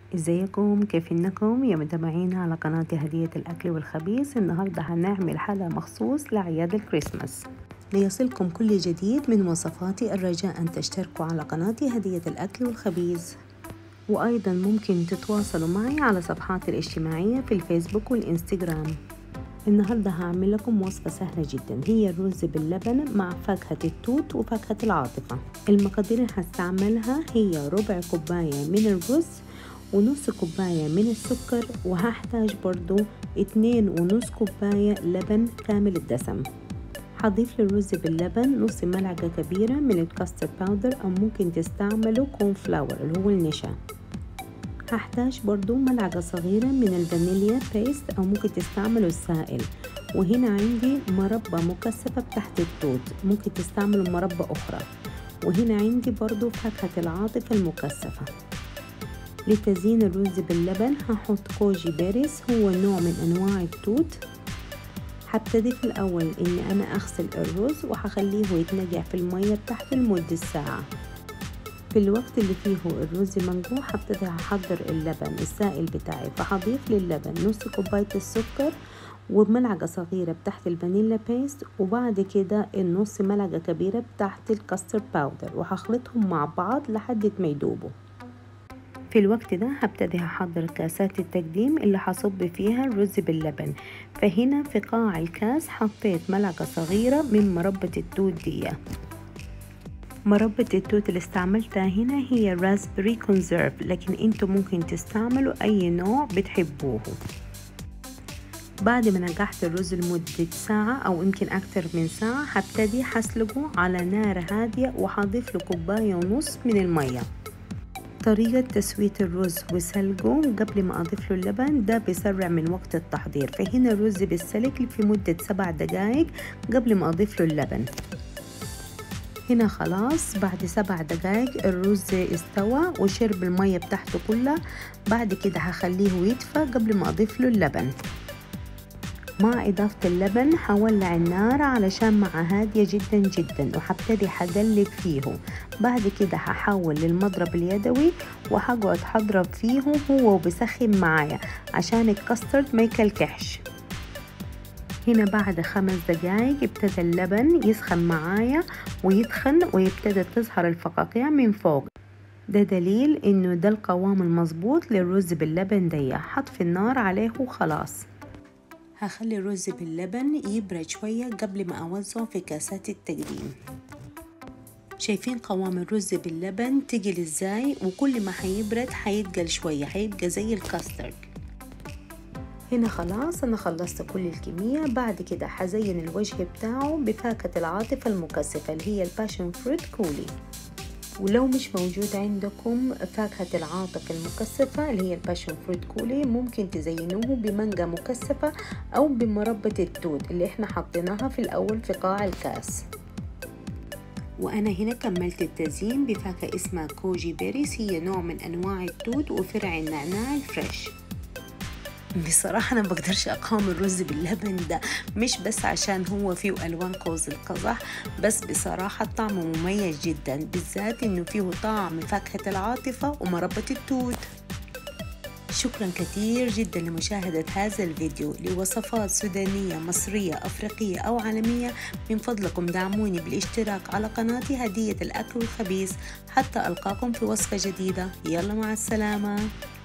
ازيكم كيف انكم يا متابعينا على قناة هدية الاكل والخبيث النهاردة هنعمل حلقة مخصوص لأعياد الكريسماس ليصلكم كل جديد من وصفاتي الرجاء أن تشتركوا على قناتي هدية الأكل والخبيز وأيضا ممكن تتواصلوا معي على صفحاتي الاجتماعية في الفيسبوك والإنستغرام النهاردة هعمل لكم وصفة سهلة جدا هي الرز باللبن مع فاكهة التوت وفاكهة العاطفة المقادير اللي هستعملها هي ربع كوباية من الرز ونص كوباية من السكر وهحتاج برضو اتنين ونص كوباية لبن كامل الدسم هضيف للرز باللبن نص ملعقة كبيرة من الكاستر باودر أو ممكن تستعملوا كون فلاور اللي هو النشا هحتاج برضو ملعقة صغيرة من الفانيليا بيست أو ممكن تستعملوا السائل وهنا عندي مربى مكثفة تحت التوت ممكن تستعملوا مربى أخرى وهنا عندي برضو فاكهة العاطفة المكثفة لتزيين الرز باللبن هحط كوجي بيريس هو نوع من أنواع التوت هبتدي في الأول إني أنا أغسل الرز وهخليه يتنقع في المية بتاعته لمدة ساعة في الوقت اللي فيه الرز منقوع هبتدي هحضر اللبن السائل بتاعي فهضيف للبن نص كوباية السكر وملعقة صغيرة بتاعت الفانيلا بيست وبعد كده النص ملعقة كبيرة بتاعت الكاستر باودر وهخلطهم مع بعض لحد ما يدوبوا في الوقت ده هبتدي هحضر كاسات التقديم اللي هصب فيها الرز باللبن فهنا في قاع الكاس حطيت ملعقة صغيرة من مربى التوت دي مربى التوت اللي استعملتها هنا هي راسبري كونزرف لكن انتوا ممكن تستعملوا اي نوع بتحبوه بعد ما نقعت الرز لمدة ساعة أو يمكن أكتر من ساعة هبتدي حسلقه على نار هادية وهضيف له كوباية ونص من المية طريقة تسوية الرز وسلقه قبل ما أضيف له اللبن ده بيسرع من وقت التحضير فهنا الرز بيتسلق في مدة سبع دقايق قبل ما أضيف له اللبن هنا خلاص بعد سبع دقايق الرز استوى وشرب المية بتاعته كلها بعد كده هخليه يدفى قبل ما أضيف له اللبن مع إضافة اللبن هولع النار علشان مع هادية جدا جدا وهبتدي هقلب فيه بعد كده هحول للمضرب اليدوي وهقعد هضرب فيه هو وبسخن معايا عشان الكاسترد ما يكلكحش هنا بعد خمس دقايق ابتدى اللبن يسخن معايا ويتخن ويبتدى تظهر الفقاقيع من فوق ده دليل انه ده القوام المظبوط للرز باللبن دي حط النار عليه وخلاص هخلي الرز باللبن يبرد شوية قبل ما أوزعه في كاسات التقديم شايفين قوام الرز باللبن تقل ازاي وكل ما هيبرد هيتقل شوية هيبقى زي الكاسترد هنا خلاص أنا خلصت كل الكمية بعد كده هزين الوجه بتاعه بفاكهة العاطفة المكثفة اللي هي الباشن فروت كولي ولو مش موجود عندكم فاكهة العاطف المكثفة اللي هي الباشن فروت كولي ممكن تزينوه بمانجا مكثفة أو بمربى التوت اللي احنا حطيناها في الأول في قاع الكاس وأنا هنا كملت التزيين بفاكهة اسمها كوجي بيريس هي نوع من أنواع التوت وفرع النعناع الفريش بصراحة أنا بقدرش أقاوم الرز باللبن ده مش بس عشان هو فيه ألوان قوس القزح بس بصراحة طعمه مميز جدا بالذات إنه فيه طعم فاكهة العاطفة ومربى التوت شكرا كثير جدا لمشاهدة هذا الفيديو لوصفات سودانية مصرية أفريقية أو عالمية من فضلكم دعموني بالاشتراك على قناتي هدية الأكل الخبيث حتى ألقاكم في وصفة جديدة يلا مع السلامة